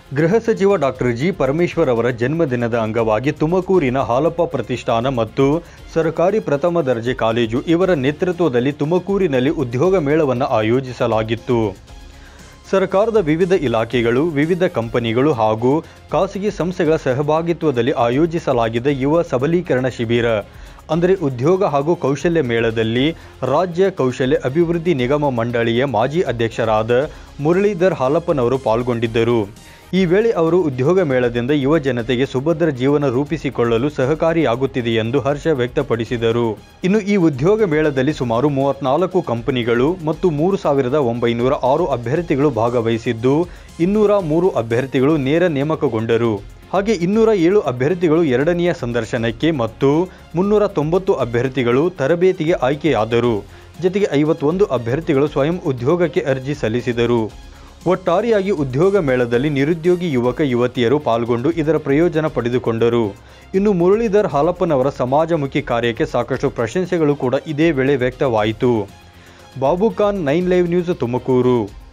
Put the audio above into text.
ಗೃಹ ಸಚಿವ doctor G Parameshwar ಅವರ ಜನ್ಮದಿನದ ಅಂಗವಾಗಿ ತುಮಕೂರಿನ ಹಾಲಪ್ಪ ಪ್ರತಿಷ್ಠಾನ ಮತ್ತು ಸರ್ಕಾರಿ ಪ್ರಥಮ ದರ್ಜೆ ಕಾಲೇಜು ಇವರ ನೇತೃತ್ವದಲ್ಲಿ ತುಮಕೂರಿನಲ್ಲಿ ಉದ್ಯೋಗ ಮೇಳವನ್ನು ಆಯೋಜಿಸಲಾಗಿತ್ತು ಸರ್ಕಾರದ ವಿವಿಧ ಇಲಾಖೆಗಳು ವಿವಿಧ ಕಂಪನಿಗಳು ಹಾಗೂ ಖಾಸಗಿ ಸಂಸ್ಥೆಗಳ ಸಹಭಾಗಿತ್ವದಲ್ಲಿ ಆಯೋಜಿಸಲಾಗಿದ್ದ ಯುವ ಸಬಲೀಕರಣ ಶಿಬಿರ ಅಂದರೆ ಉದ್ಯೋಗ ಹಾಗೂ ಕೌಶಲ್ಯ ಮೇಳದಲ್ಲಿ ರಾಜ್ಯ ಕೌಶಲ್ಯ ಅಭಿವೃದ್ಧಿ ನಿಗಮ ಮಂಡಳಿಯ ಮಾಜಿ ಅಧ್ಯಕ್ಷರಾದ ಮುರಳೀಧರ್ ಹಾಲಪ್ಪನವರು ಪಾಲ್ಗೊಂಡಿದ್ದರು ಈ ವೇಳೆ ಅವರು ಉದ್ಯೋಗ ಮೇಳದಿಂದ ಯುವ ಜನತೆಗೆ ಸುಭದ್ರ ಜೀವನ ರೂಪಿಸಿಕೊಳ್ಳಲು ಸಹಕಾರಿಯಾಗುತ್ತಿದೆ ಎಂದು ಹರ್ಷ ವ್ಯಕ್ತಪಡಿಸಿದರು ಇನ್ನು ಈ ಉದ್ಯೋಗ ಮೇಳದಲ್ಲಿ ಸುಮಾರು ಮೂವತ್ನಾಲ್ಕು ಕಂಪನಿಗಳು ಮತ್ತು ಮೂರು ಸಾವಿರದ ಒಂಬೈನೂರ ಆರು ಅಭ್ಯರ್ಥಿಗಳು ಭಾಗವಹಿಸಿದ್ದು ಇನ್ನೂರ ಮೂರು ಅಭ್ಯರ್ಥಿಗಳು ನೇರ ನೇಮಕಗೊಂಡರು ಹಾಗೆ ಇನ್ನೂರ ಏಳು ಅಭ್ಯರ್ಥಿಗಳು ಎರಡನೆಯ ಸಂದರ್ಶನಕ್ಕೆ ಮತ್ತು ಮುನ್ನೂರ ತೊಂಬತ್ತು ಅಭ್ಯರ್ಥಿಗಳು ತರಬೇತಿಗೆ ಆಯ್ಕೆಯಾದರು ಜೊತೆಗೆ ಐವತ್ತೊಂದು ಅಭ್ಯರ್ಥಿಗಳು ಸ್ವಯಂ ಉದ್ಯೋಗಕ್ಕೆ ಅರ್ಜಿ ಸಲ್ಲಿಸಿದರು ಒಟ್ಟಾರೆಯಾಗಿ ಉದ್ಯೋಗ ಮೇಳದಲ್ಲಿ ನಿರುದ್ಯೋಗಿ ಯುವಕ ಯುವತಿಯರು ಪಾಲ್ಗೊಂಡು ಇದರ ಪ್ರಯೋಜನ ಪಡೆದುಕೊಂಡರು ಇನ್ನು ಮುರಳೀಧರ್ ಹಾಲಪ್ಪನವರ ಸಮಾಜಮುಖಿ ಕಾರ್ಯಕ್ಕೆ ಸಾಕಷ್ಟು ಪ್ರಶಂಸೆಗಳು ಕೂಡ ಇದೇ ವೇಳೆ ವ್ಯಕ್ತವಾಯಿತು Babu Khan nine live news Tumakuru